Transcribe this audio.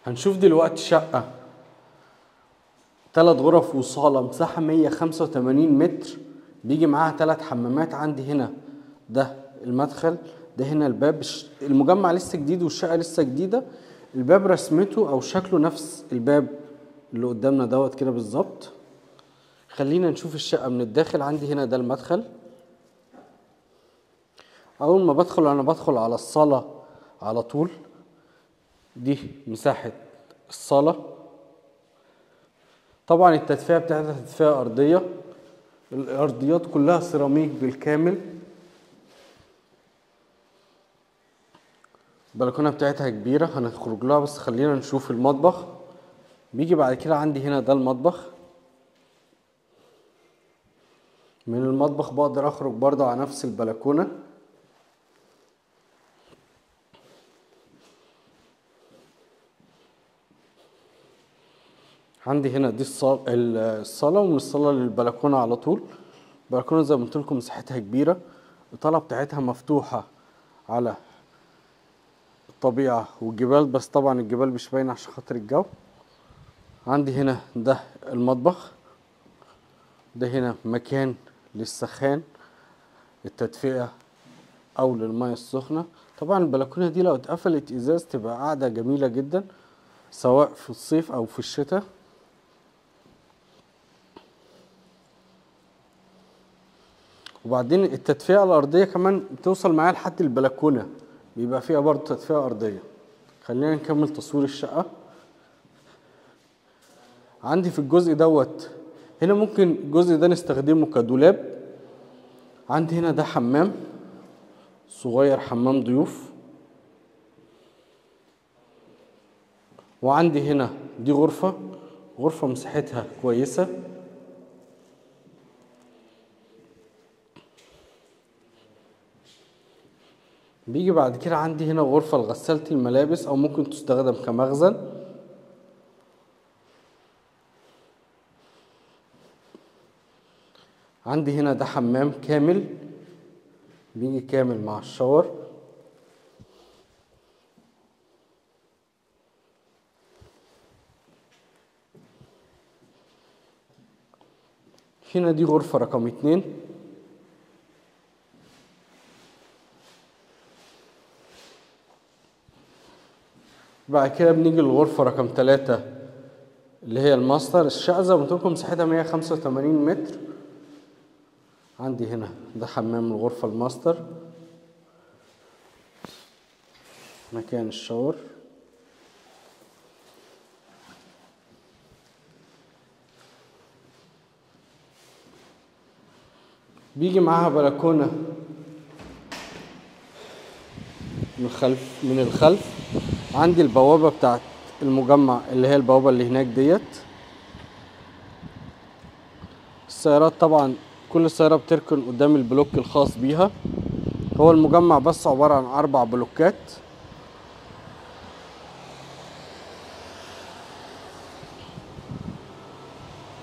هنشوف دلوقتي شقة تلات غرف وصالة مساحة 185 متر بيجي معاها تلات حمامات عندي هنا ده المدخل ده هنا الباب الش- المجمع لسه جديد والشقة لسه جديدة الباب رسمته أو شكله نفس الباب اللي قدامنا دوت كده بالظبط خلينا نشوف الشقة من الداخل عندي هنا ده المدخل أول ما بدخل أنا بدخل على الصالة على طول دي مساحة الصالة طبعا التدفئة بتاعتها تدفئة أرضية الأرضيات كلها سيراميك بالكامل البلكونة بتاعتها كبيرة هنخرج لها بس خلينا نشوف المطبخ بيجي بعد كده عندي هنا ده المطبخ من المطبخ بقدر أخرج برضه على نفس البلكونة عندي هنا دي الصال- ال- الصالة ومن الصالة للبلكونة على طول البلكونة زي ما قلت لكم مساحتها كبيرة الطلة بتاعتها مفتوحة على الطبيعة والجبال بس طبعا الجبال مش باينة عشان خاطر الجو عندي هنا ده المطبخ ده هنا مكان للسخان التدفئة أو للمية السخنة طبعا البلكونة دي لو اتقفلت إزاز تبقى قاعدة جميلة جدا سواء في الصيف أو في الشتاء وبعدين التدفئة الأرضية كمان بتوصل معايا لحد البلكونة بيبقى فيها برضه تدفئة أرضية خلينا نكمل تصوير الشقة عندي في الجزء دوت هنا ممكن الجزء ده نستخدمه كدولاب عندي هنا ده حمام صغير حمام ضيوف وعندي هنا دي غرفة غرفة مساحتها كويسة بيجي بعد كده عندي هنا غرفة لغسالة الملابس أو ممكن تستخدم كمخزن عندي هنا ده حمام كامل بيجي كامل مع الشاور هنا دي غرفة رقم اتنين بعد كده بنيجي للغرفة رقم تلاتة اللي هي الماستر الشقة زي ما قلت لكم مساحتها 185 متر عندي هنا ده حمام الغرفة الماستر مكان الشاور بيجي معاها بلكونة من الخلف من الخلف عندي البوابة بتاعت المجمع اللي هي البوابة اللي هناك ديت السيارات طبعا كل سيارة بتركن قدام البلوك الخاص بيها هو المجمع بس عبارة عن أربع بلوكات